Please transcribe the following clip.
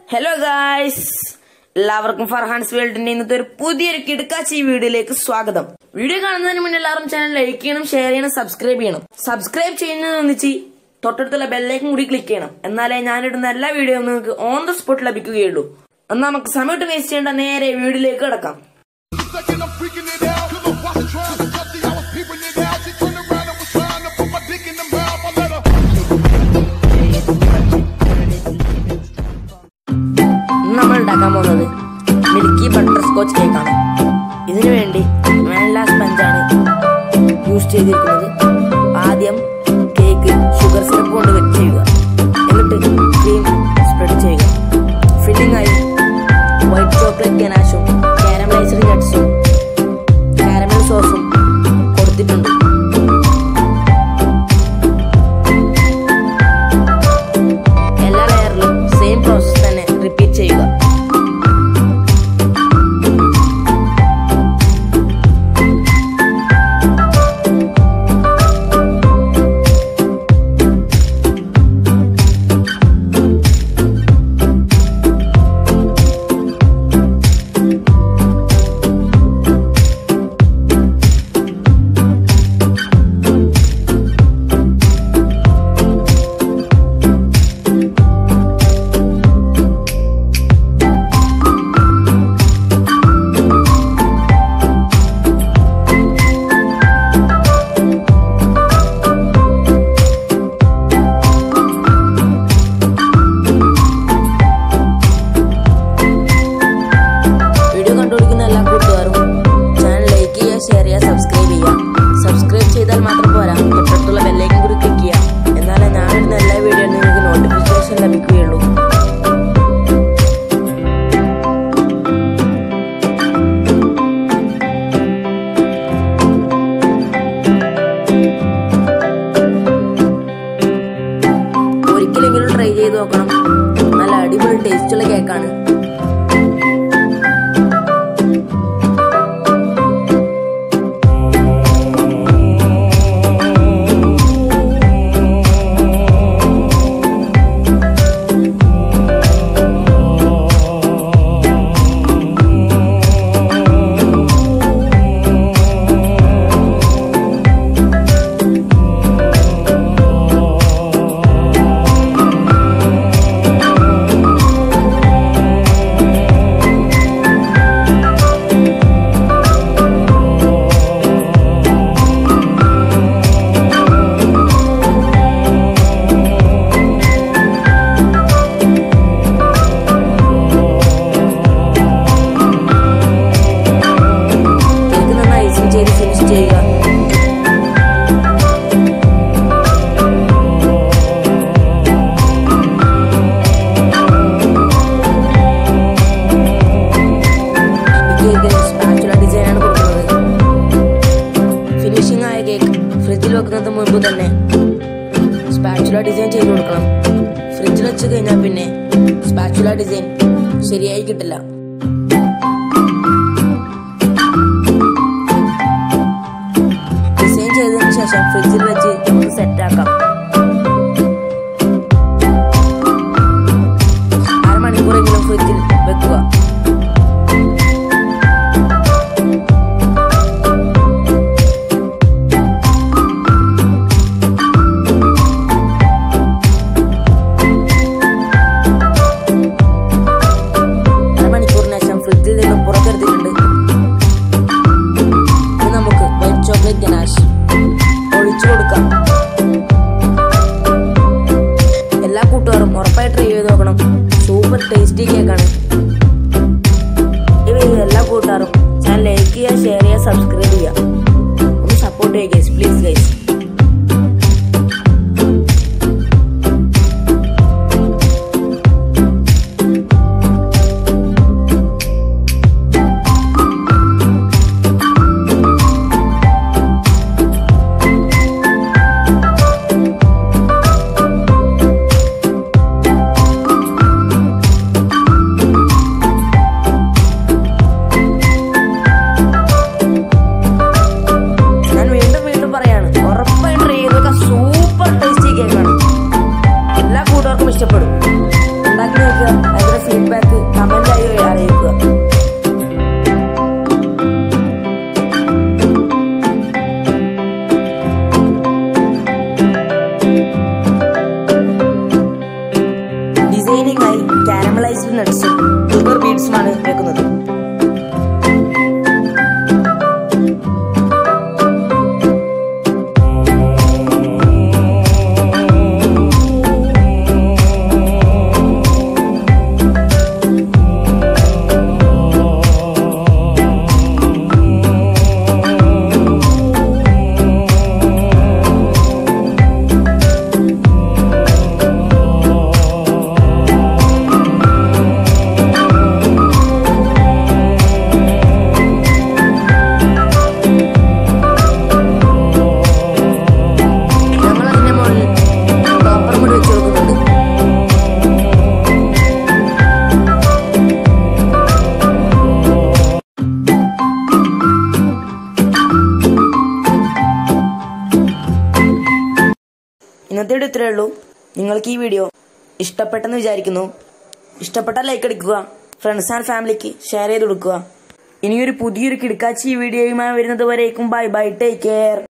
Hello guys എല്ലാവർക്കും ഫർഹാൻസ് വേൾഡിന്റെ ഇന്നത്തെ ഒരു പുതിയൊരു കിടക്കാച്ചി വീഡിയോയിലേക്ക് സ്വാഗതം വീഡിയോ കാണുന്നതിന് മുന്നേ എല്ലാവരും ചാനൽ ലൈക്ക് ചെയ്യണം ഷെയർ ചെയ്യണം സബ്സ്ക്രൈബ് ചെയ്യണം സബ്സ്ക്രൈബ് ചെയ്യുന്നതെന്നിച്ച് തൊട്ടടുത്തുള്ള ബെല്ലൈക്കും കൂടി ക്ലിക്ക് ചെയ്യണം എന്നാലേ ഞാനിടുന്ന എല്ലാ വീഡിയോയും നിങ്ങൾക്ക് ഓൺ ദ സ്പോട്ട് ലഭിക്കുകയുള്ളൂ എന്നാൽ നമുക്ക് സമയത്ത് വേസ്റ്റ് ചെയ്യേണ്ട നേരെ വീഡിയോയിലേക്ക് കിടക്കാം second, I'm freaking it out. Till I'm watching, trying to jump, I was peeping it out. She turned around and was trying to put my dick in the mouth. I let her. ഇന്ന് നമ്മൾ ഉണ്ടാക്കാൻ പോകുന്നത് milky butter scotch കേക്കാണ് ഇതിനു വേണ്ടി vanilla സ്പഞ്ചാണ് use ചെയ്തിരിക്കുന്നത് ആദ്യം cake sugar syrup കൊണ്ട് വെച്ച് ചെയ്യുക എന്നിട്ട് ക്രീം സ്പ്രെഡ് ചെയ്യുക ഫില്ലിംഗ് ആയി വൈറ്റ് ചോക്ലേറ്റ് ഗനാഷും കാരമലൈസ്ഡ് നട്ട്സും കാരമൽ സോസും കൊടുത്തിട്ടുണ്ട് എല്ലാ ലെയറിലും സെയിം പ്രോസസ് തന്നെ റിപ്പീറ്റ് ചെയ്യുക വീഡിയോ കണ്ടുപിടിക്കുന്ന എല്ലാ കൂട്ടുകാരും ചാനൽ ലൈക്ക് ചെയ്യുക ഷെയർ ചെയ്യുക സബ്സ്ക്രൈബ് ചെയ്യുക സബ്സ്ക്രൈബ് ചെയ്താൽ മാത്രം പോരാ തൊട്ടടുത്തുള്ള ബെല്ലേക്കും കൂടി ക്ലിക്ക് ചെയ്യുക എന്നാലേ ഞാനിടുന്ന എല്ലാ വീഡിയോയും നിങ്ങൾക്ക് നോട്ടിഫിക്കേഷൻ ലഭിക്കുകയുള്ളൂ ഒരിക്കലെങ്കിലും ട്രൈ ചെയ്ത് നോക്കണം നല്ല അടിപൊളി ടേസ്റ്റുള്ള കേക്കാണ് കേക്ക് നന്നായി ഐസിങ് ചെയ്ത് ഫിനിഷ് ചെയ്യുക ഈ കേക്കിന് സ്പാച്ചുല ഡിസൈനാണ് കൊടുക്കുന്നത് ഫിനിഷിംഗ് ആയ കേക്ക് ഫ്രിഡ്ജിൽ വെക്കുന്നത് മുൻപ് തന്നെ സ്പാച്ചുല ഡിസൈൻ ചെയ്ത് കൊടുക്കണം ഫ്രിഡ്ജിൽ വെച്ച് കഴിഞ്ഞാൽ പിന്നെ സ്പാച്ചുല ഡിസൈൻ ശരിയായി കിട്ടില്ല ഡിസൈൻ ചെയ്തതിന് ശേഷം ഫ്രിഡ്ജിൽ വെച്ച് നമുക്ക് സെറ്റ് ആക്കാം അരമണിക്കൂറെങ്കിലും ഫ്രിഡ്ജിൽ വെക്കുക അരമണിക്കൂറിന് ശേഷം ഫ്രിഡ്ജിൽ നിന്നും പുറത്തെടുത്തിട്ടുണ്ട് ഇനി നമുക്ക് വൈറ്റ് ചോക്ലേറ്റ് ഗനാഷ് ഒഴിച്ചു കൊടുക്കാം എല്ലാ കൂട്ടുകാരും ഉറപ്പായി ട്രൈ ചെയ്ത് നോക്കണം സൂപ്പർ ടേസ്റ്റി കേക്കാണ് ഇവ എല്ലാ കൂട്ടുകാരും ചാനൽ ലൈക്ക് ചെയ്യുക ഷെയർ ചെയ്യുക സബ്സ്ക്രൈബ് ചെയ്യുക ഒന്ന് സപ്പോർട്ട് ചെയ്യുക ഗൈസ് പ്ലീസ് ഗൈസ് ടോപ്പിംഗ് ആയി കാരമലൈസ്ഡ് നട്ട്സും ഷുഗർ ബീഡ്സുമാണ് വെക്കുന്നത് നമ്മൾ അതിന്റെ മുകളിൽ ടോപ്പർ മുടി വെച്ച് കൊടുക്കുന്നുണ്ട് ഇന്നത്തെ വീഡിയോ ഇത്രയേ ഉള്ളൂ നിങ്ങൾക്ക് ഈ വീഡിയോ ഇഷ്ടപ്പെട്ടെന്ന് വിചാരിക്കുന്നു ഇഷ്ടപ്പെട്ടാൽ ലൈക്ക് അടിക്കുക ഫ്രണ്ട്സ് ആൻഡ് ഫാമിലിക്ക് ഷെയർ ചെയ്ത് കൊടുക്കുക ഇനിയൊരു പുതിയൊരു കിടക്കാച്ചി വീഡിയോയുമായി വരുന്നത് വരേക്കും ബൈ ബൈ ടേക്ക് കെയർ